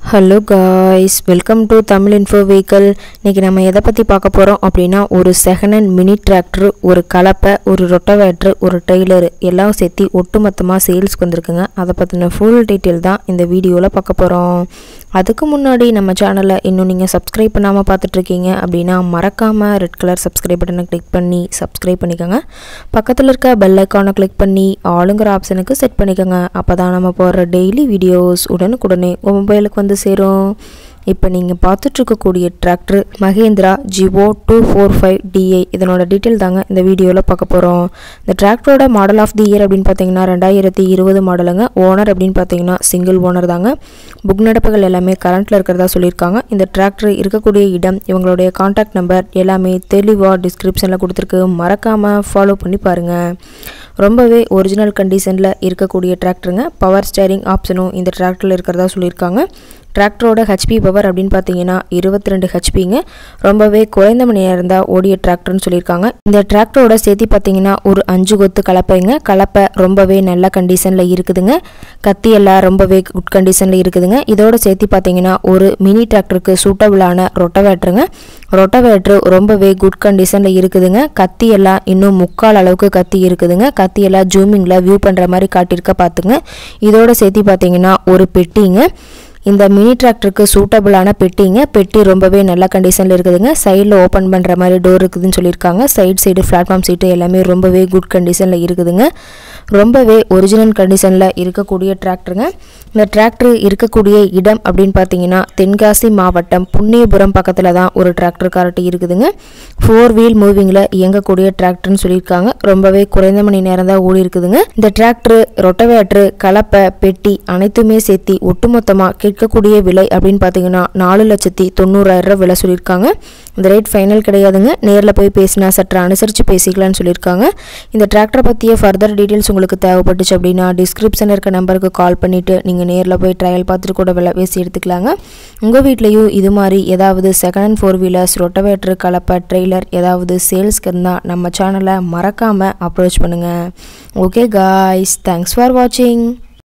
hello guys welcome to Tamil info vehicle இன்றைக்கி நம்ம எதை பற்றி பார்க்க போகிறோம் அப்படின்னா ஒரு செகண்ட் ஹேண்ட் மினி டிராக்டர் ஒரு கலப்பை ஒரு ரொட்டவேட்ரு ஒரு ட்ரெய்லர் எல்லாம் சேர்த்து ஒட்டுமொத்தமாக சேல்ஸ்க்கு வந்திருக்குங்க அதை பற்றின ஃபுல் டீட்டெயில் தான் இந்த வீடியோவில் பார்க்க போகிறோம் அதுக்கு முன்னாடி நம்ம சேனலை இன்னும் நீங்கள் சப்ஸ்கிரைப் பண்ணாமல் பார்த்துட்ருக்கீங்க அப்படின்னா மறக்காமல் ரெட் கலர் சப்ஸ்கிரைப் பட்டனை கிளிக் பண்ணி சப்ஸ்கிரைப் பண்ணிக்கோங்க பக்கத்தில் இருக்க பெல் ஐக்கானை கிளிக் பண்ணி ஆளுங்கிற ஆப்ஷனுக்கு செட் பண்ணிக்கோங்க அப்போ தான் நம்ம போடுற டெய்லி வீடியோஸ் உடனுக்குடனே உங்கள் மொபைலுக்கு வந்து சேரும் இப்போ நீங்கள் பார்த்துட்ருக்கக்கூடிய tractor Mahindra Jivo two four five DI இதனோட டீட்டெயில் தாங்க இந்த வீடியோவில் பார்க்க போகிறோம் இந்த டிராக்டரோட மாடல் ஆஃப் தி இயர் அப்படின்னு பார்த்தீங்கன்னா ரெண்டாயிரத்தி இருபது மாடலுங்க ஓனர் அப்படின்னு பார்த்தீங்கன்னா சிங்கிள் ஓனர் தாங்க புக் நடப்புகள் எல்லாமே கரண்ட்டில் இருக்கிறதா சொல்லியிருக்காங்க இந்த டிராக்டர் இருக்கக்கூடிய இடம் இவங்களுடைய காண்டாக்ட் நம்பர் எல்லாமே தெளிவாக டிஸ்கிரிப்ஷனில் கொடுத்துருக்கு மறக்காமல் ஃபாலோ பண்ணி பாருங்கள் ரொம்பவே ஒரிஜினல் கண்டிஷனில் இருக்கக்கூடிய டிராக்டருங்க பவர் ஸ்டேரிங் ஆப்ஷனும் இந்த டிராக்டரில் இருக்கிறதா சொல்லியிருக்காங்க டிராக்டரோட ஹெச்பி பவர் அப்படின்னு பார்த்தீங்கன்னா இருபத்தி ரெண்டு ஹெச்பிங்க ரொம்பவே குறைந்த மணி நேரம் தான் ஓடிய டிராக்டர்னு சொல்லியிருக்காங்க இந்த டிராக்டரோட சேர்த்து பார்த்தீங்கன்னா ஒரு அஞ்சு கொத்து கலப்பைங்க கலப்பை ரொம்பவே நல்ல கண்டிஷனில் இருக்குதுங்க கத்தி எல்லாம் ரொம்பவே குட் கண்டிஷனில் இருக்குதுங்க இதோட சேர்த்து பார்த்தீங்கன்னா ஒரு மினி டிராக்டருக்கு சூட்டபிளான ரொட்டவேட்டருங்க ரொட்டவேட்ரு ரொம்பவே குட் கண்டிஷனில் இருக்குதுங்க கத்தி எல்லாம் இன்னும் முக்கால் அளவுக்கு கத்தி இருக்குதுங்க கத்தி எல்லாம் ஜூமிங்கில் வியூ பண்ணுற மாதிரி காட்டியிருக்க பார்த்துங்க இதோட சேர்த்து பார்த்தீங்கன்னா ஒரு பெட்டிங்க இந்த மினி டிராக்டருக்கு சூட்டபிளான பெட்டிங்க பெட்டி ரொம்பவே நல்ல கண்டிஷனில் இருக்குதுங்க சைடில் ஓப்பன் பண்ணுற மாதிரி டோர் இருக்குதுன்னு சொல்லியிருக்காங்க சைடு சைடு பிளாட்ஃபார்ம் சீட்டு எல்லாமே ரொம்பவே குட் கண்டிஷனில் இருக்குதுங்க ரொம்பவே ஒரிஜினல் கண்டிஷனில் இருக்கக்கூடிய டிராக்டருங்க இந்த டிராக்டர் இருக்கக்கூடிய இடம் அப்படின்னு பார்த்தீங்கன்னா தென்காசி மாவட்டம் புண்ணியபுரம் பக்கத்தில் தான் ஒரு டிராக்டர் காரட்டி இருக்குதுங்க ஃபோர் வீல் மூவிங்கில் இயங்கக்கூடிய டிராக்டர்னு சொல்லியிருக்காங்க ரொம்பவே குறைந்த மணி நேரம் தான் ஓடி இருக்குதுங்க இந்த டிராக்டர் ரொட்டவேட்ரு கலப்பை பெட்டி அனைத்துமே சேர்த்து ஒட்டுமொத்தமாக கேட்கக்கூடிய விலை அப்படின்னு பார்த்தீங்கன்னா நாலு லட்சத்தி தொண்ணூறாயிரம் ரூபாய் விலை சொல்லியிருக்காங்க இந்த ரேட் ஃபைனல் கிடையாதுங்க நேரில் போய் பேசினா சற்று அனுசரித்து பேசிக்கலாம்னு சொல்லியிருக்காங்க இந்த டிராக்டரை பற்றிய ஃபர்தர் டீட்டெயில்ஸ் உங்களுக்கு தேவைப்பட்டுச்சு அப்படின்னா டிஸ்கிரிப்ஷனில் இருக்க நம்பருக்கு கால் பண்ணிவிட்டு நீங்கள் நேரில் போய் ட்ரையல் பார்த்துட்டு கூட விலை பேசி எடுத்துக்கலாங்க உங்கள் வீட்லேயும் இது மாதிரி ஏதாவது second hand four wheelers rotavator கலப்பை ட்ரெய்லர் ஏதாவது சேல்ஸ்க்கு இருந்தால் நம்ம சேனலை மறக்காமல் அப்ரோச் பண்ணுங்கள் ஓகே காய்ஸ் தேங்க்ஸ் ஃபார் வாட்சிங்